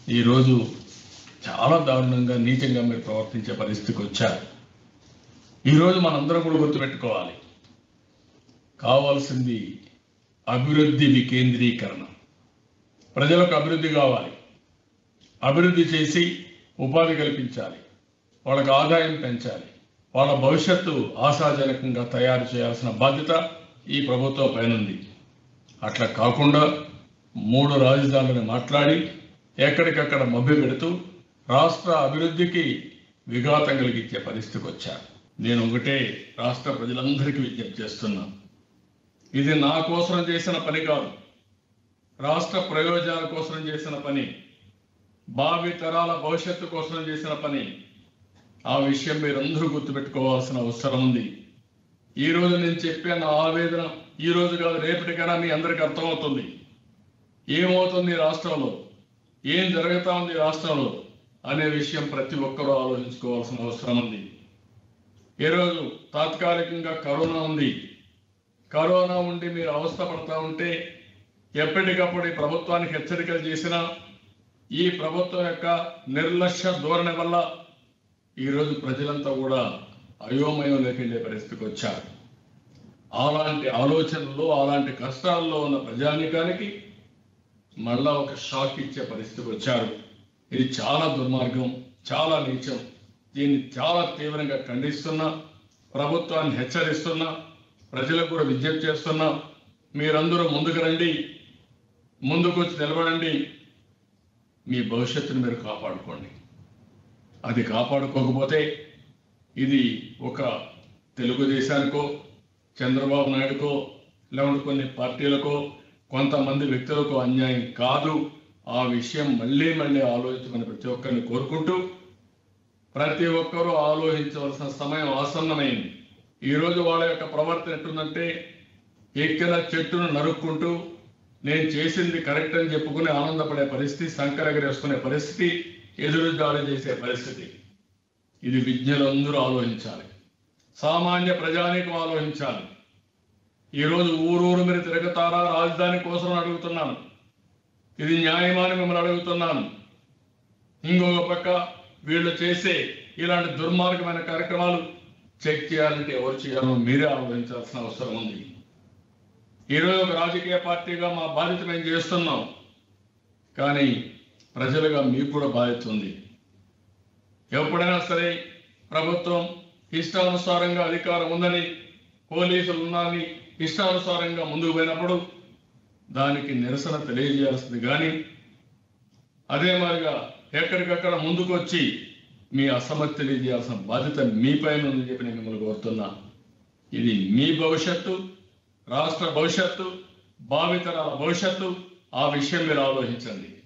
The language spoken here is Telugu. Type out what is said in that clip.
ఈరోజు చాలా దారుణంగా నీచంగా మీరు ప్రవర్తించే పరిస్థితికి వచ్చారు ఈరోజు మనందరం కూడా గుర్తుపెట్టుకోవాలి కావాల్సింది అభివృద్ధి వికేంద్రీకరణ ప్రజలకు అభివృద్ధి కావాలి అభివృద్ధి చేసి ఉపాధి కల్పించాలి వాళ్ళకి ఆదాయం పెంచాలి వాళ్ళ భవిష్యత్తు ఆశాజనకంగా తయారు చేయాల్సిన బాధ్యత ఈ ప్రభుత్వం పైనుంది అట్లా కాకుండా మూడు రాజధానులను మాట్లాడి ఎక్కడికక్కడ మభ్య పెడుతూ రాష్ట్ర అభివృద్ధికి విఘాతం కలిగించే పరిస్థితికి వచ్చారు నేను ఒకటే రాష్ట్ర ప్రజలందరికీ విజ్ఞప్తి చేస్తున్నా ఇది నా కోసం చేసిన పని కాదు రాష్ట్ర ప్రయోజనాల కోసం చేసిన పని భావి తరాల భవిష్యత్తు కోసం చేసిన పని ఆ విషయం మీరందరూ గుర్తుపెట్టుకోవాల్సిన అవసరం ఉంది ఈ రోజు నేను చెప్పే నా ఆవేదన ఈ రోజు కాదు రేపటికైనా మీ అందరికీ అర్థమవుతుంది ఏమవుతుంది ఈ రాష్ట్రంలో ఏం జరుగుతా ఉంది ఈ రాష్ట్రంలో అనే విషయం ప్రతి ఒక్కరూ ఆలోచించుకోవాల్సిన అవసరం ఉంది ఈరోజు తాత్కాలికంగా కరోనా ఉంది కరోనా ఉండి మీరు అవస్థ పడతా ఉంటే ఎప్పటికప్పుడు ఈ ప్రభుత్వానికి హెచ్చరికలు చేసినా ఈ ప్రభుత్వం యొక్క నిర్లక్ష్య ధోరణి వల్ల ఈరోజు ప్రజలంతా కూడా అయోమయంలోకి వెళ్ళే పరిస్థితికి వచ్చారు అలాంటి ఆలోచనలు అలాంటి కష్టాల్లో ఉన్న ప్రజానికానికి మళ్ళా ఒక షాక్ ఇచ్చే పరిస్థితికి వచ్చారు ఇది చాలా దుర్మార్గం చాలా నీచం దీన్ని చాలా తీవ్రంగా ఖండిస్తున్నా ప్రభుత్వాన్ని హెచ్చరిస్తున్నా ప్రజలకు కూడా విజ్ఞప్తి చేస్తున్నా మీరందరూ ముందుకు రండి ముందుకు వచ్చి నిలబడండి మీ భవిష్యత్తును మీరు కాపాడుకోండి అది కాపాడుకోకపోతే ఇది ఒక తెలుగుదేశానికో చంద్రబాబు నాయుడుకో లేకుంటే కొన్ని పార్టీలకో కొంతమంది వ్యక్తులకు అన్యాయం కాదు ఆ విషయం మళ్ళీ మళ్ళీ ఆలోచించమని ప్రతి ఒక్కరిని కోరుకుంటూ ప్రతి ఒక్కరూ ఆలోచించవలసిన సమయం ఆసన్నమైంది ఈరోజు వాళ్ళ యొక్క ప్రవర్తన ఎట్టుందంటే ఎక్కిన చెట్టును నరుక్కుంటూ నేను చేసింది కరెక్ట్ అని చెప్పుకుని ఆనందపడే పరిస్థితి సంకరగరేసుకునే పరిస్థితి ఎదురు దాడి చేసే పరిస్థితి ఇది విజ్ఞులందరూ ఆలోచించాలి సామాన్య ప్రజానీకం ఆలోచించాలి ఈరోజు ఊరూరు మీరు తిరుగుతారా రాజధాని కోసం అడుగుతున్నాను ఇది న్యాయమాని మిమ్మల్ని అడుగుతున్నాను ఇంకొక పక్క వీళ్ళు చేసే ఇలాంటి దుర్మార్గమైన కార్యక్రమాలు చెక్ చేయాలంటే ఎవరు చేయాలో మీరే ఆలోచించాల్సిన అవసరం ఉంది ఈరోజు ఒక రాజకీయ పార్టీగా మా బాధ్యత మేము చేస్తున్నాం కానీ ప్రజలుగా మీకు కూడా బాధ్యత ఉంది ఎప్పుడైనా సరే ప్రభుత్వం ఇష్టానుసారంగా అధికారం ఉందని పోలీసులు ఉన్నారని ఇష్టానుసారంగా ముందుకు పోయినప్పుడు దానికి నిరసన తెలియజేయాల్సింది కానీ అదే మాదిరిగా ఎక్కడికక్కడ ముందుకు వచ్చి మీ అసమతి తెలియజేయాల్సిన బాధ్యత మీ పైన ఉందని చెప్పి నేను మిమ్మల్ని కోరుతున్నా ఇది మీ భవిష్యత్తు రాష్ట్ర భవిష్యత్తు భావితరాల భవిష్యత్తు ఆ విషయం మీరు ఆలోచించండి